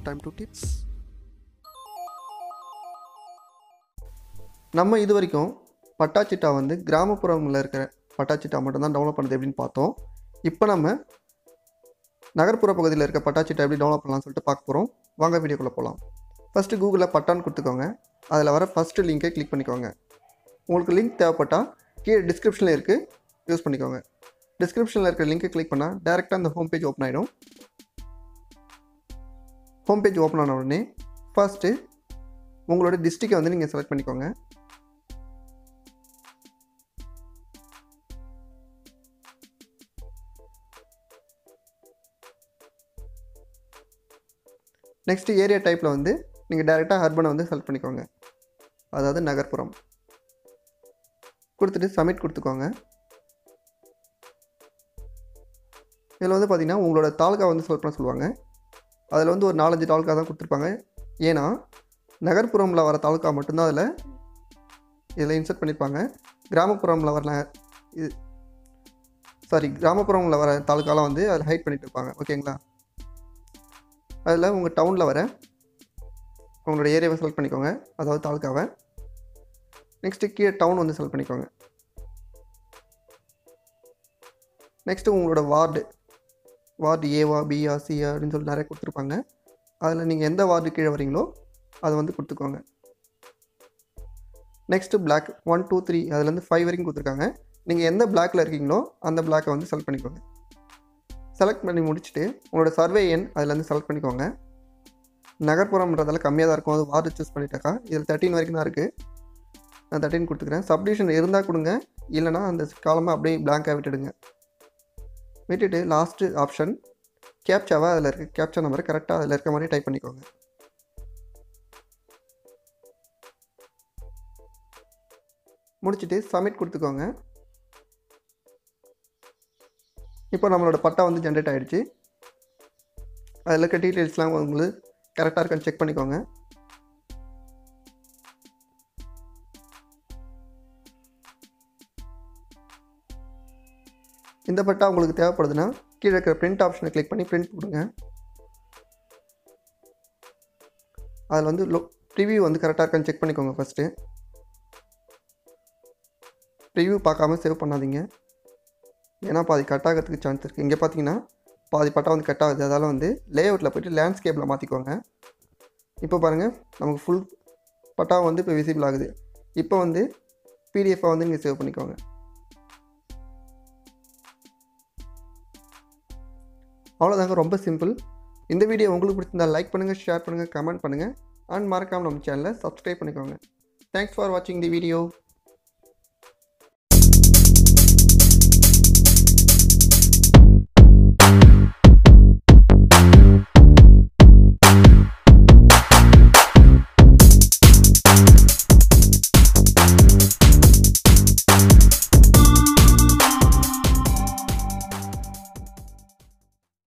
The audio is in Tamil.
டைம் டு டிப்ஸ் நம்ம இது வரைக்கும் பட்டாச்சிட்டா வந்து கிராமப்புறங்களில் இருக்கிற பட்டாச்சிட்டா மட்டும்தான் டெவலப் பண்ணுறது எப்படின்னு பார்த்தோம் இப்போ நம்ம நகர்ப்புற பகுதியில் இருக்க பட்டாச்சிட்டா எப்படி டெவலப் பண்ணலாம்னு சொல்லிட்டு பார்க்க போகிறோம் வாங்க வீடியோக்குள்ளே போகலாம் ஃபஸ்ட்டு கூகுளில் பட்டான்னு கொடுத்துக்கோங்க அதில் வர ஃபஸ்ட்டு லிங்கை கிளிக் பண்ணிக்கோங்க உங்களுக்கு லிங்க் தேவைப்பட்டால் கீழே டிஸ்கிரிப்ஷனில் இருக்குது யூஸ் பண்ணிக்கோங்க டிஸ்கிரிப்ஷனில் இருக்கிற லிங்கை கிளிக் பண்ணால் டேரெக்டாக அந்த ஹோம் பேஜ் ஓப்பன் ஆகிடும் ஹோம் பேஜ் ஓப்பன் ஆன உடனே ஃபர்ஸ்ட்டு உங்களோட டிஸ்ட்ரிக்டை வந்து நீங்கள் செலக்ட் பண்ணிக்கோங்க நெக்ஸ்ட் ஏரியா டைப்பில் வந்து நீங்கள் டேரெக்டாக அர்பனை வந்து செலக்ட் பண்ணிக்கோங்க அதாவது நகர்ப்புறம் கொடுத்துட்டு சப்மிட் கொடுத்துக்கோங்க இதில் வந்து பார்த்தீங்கன்னா உங்களோட தாலுக்கா வந்து செலக்ட் பண்ண சொல்லுவாங்க அதில் வந்து ஒரு நாலஞ்சு தாலுக்கா தான் கொடுத்துருப்பாங்க ஏன்னா நகர்ப்புறமில் வர தாலுக்கா மட்டும்தான் அதில் இதில் இன்சர்ட் பண்ணியிருப்பாங்க கிராமப்புறமில் வர இது சாரி கிராமப்புறமில் வர தாலுக்காலாம் வந்து அதில் ஹைட் பண்ணிட்டு இருப்பாங்க ஓகேங்களா அதில் உங்கள் டவுனில் வர உங்களோட ஏரியாவை செலக்ட் பண்ணிக்கோங்க அதாவது தாலுக்காவை நெக்ஸ்ட்டு கீழே டவுன் வந்து செலக்ட் பண்ணிக்கோங்க நெக்ஸ்ட்டு உங்களோட வார்டு வார்டு ஏவா பிஆ சிஆ அப்படின்னு சொல்லி நிறைய கொடுத்துருப்பாங்க அதில் நீங்கள் எந்த வார்டு கீழே வரீங்களோ அதை வந்து கொடுத்துக்கோங்க next block one two three அதுலேருந்து ஃபைவ் வரைக்கும் கொடுத்துருக்காங்க நீங்கள் எந்த பிளாக்கில் இருக்கீங்களோ அந்த பிளாக்கை வந்து செலக்ட் பண்ணிக்கோங்க செலக்ட் பண்ணி முடிச்சுட்டு உங்களோட சர்வே எண் அதுலேருந்து செலக்ட் பண்ணிக்கோங்க நகர்ப்புறம்ன்றதால கம்மியாக தான் இருக்கும் அது வார்டு சூஸ் பண்ணிட்டாக்கா இதில் தேர்ட்டின் வரைக்கும் தான் இருக்குது நான் தேர்ட்டின் கொடுத்துக்கிறேன் சப்டிஷன் இருந்தால் கொடுங்க இல்லைனா அந்த காலமாக அப்படியே பிளாங்காக விட்டுடுங்க விட்டுட்டு லாஸ்ட்டு ஆப்ஷன் கேப்சாவாக அதில் இருக்க கேப்சா நம்பர் கரெக்டாக அதில் இருக்க மாதிரி டைப் பண்ணிக்கோங்க முடிச்சுட்டு சப்மிட் கொடுத்துக்கோங்க இப்போ நம்மளோட பட்டா வந்து ஜென்ரேட் ஆகிடுச்சு அதில் இருக்க டீட்டெயில்ஸ்லாம் உங்களுக்கு கரெக்டாக இருக்கான்னு செக் பண்ணிக்கோங்க இந்த பட்டா உங்களுக்கு தேவைப்படுதுன்னா கீழே இருக்கிற பிரிண்ட் ஆப்ஷனை கிளிக் பண்ணி பிரிண்ட் கொடுங்க அதில் வந்து லோ ரிவ்யூ வந்து கரெக்டாக இருக்கான்னு செக் பண்ணிக்கோங்க ஃபஸ்ட்டு ரிவ்யூ பார்க்காம சேவ் பண்ணாதீங்க ஏன்னா பாதி கட் ஆகிறதுக்கு சான்ஸ் இருக்குது இங்கே பார்த்தீங்கன்னா பாதி பட்டா வந்து கட் ஆகுது அதால் வந்து லேஅவுட்டில் போய்ட்டு லேண்ட்ஸ்கேப்பில் மாற்றிக்கோங்க இப்போ பாருங்கள் நமக்கு ஃபுல் பட்டா வந்து இப்போ விசிபிள் ஆகுது இப்போ வந்து பிடிஎஃபாக வந்து நீங்கள் சேவ் பண்ணிக்கோங்க அவ்வளோதாங்க ரொம்ப சிம்பிள் இந்த வீடியோ உங்களுக்கு பிடிச்சிருந்தா லைக் பண்ணுங்கள் ஷேர் பண்ணுங்கள் கமெண்ட் பண்ணுங்கள் அண்ட் மறக்காமல் நம்ம சேனலை சப்ஸ்கிரைப் பண்ணிக்கோங்க தேங்க்ஸ் ஃபார் வாட்சிங் தி வீடியோ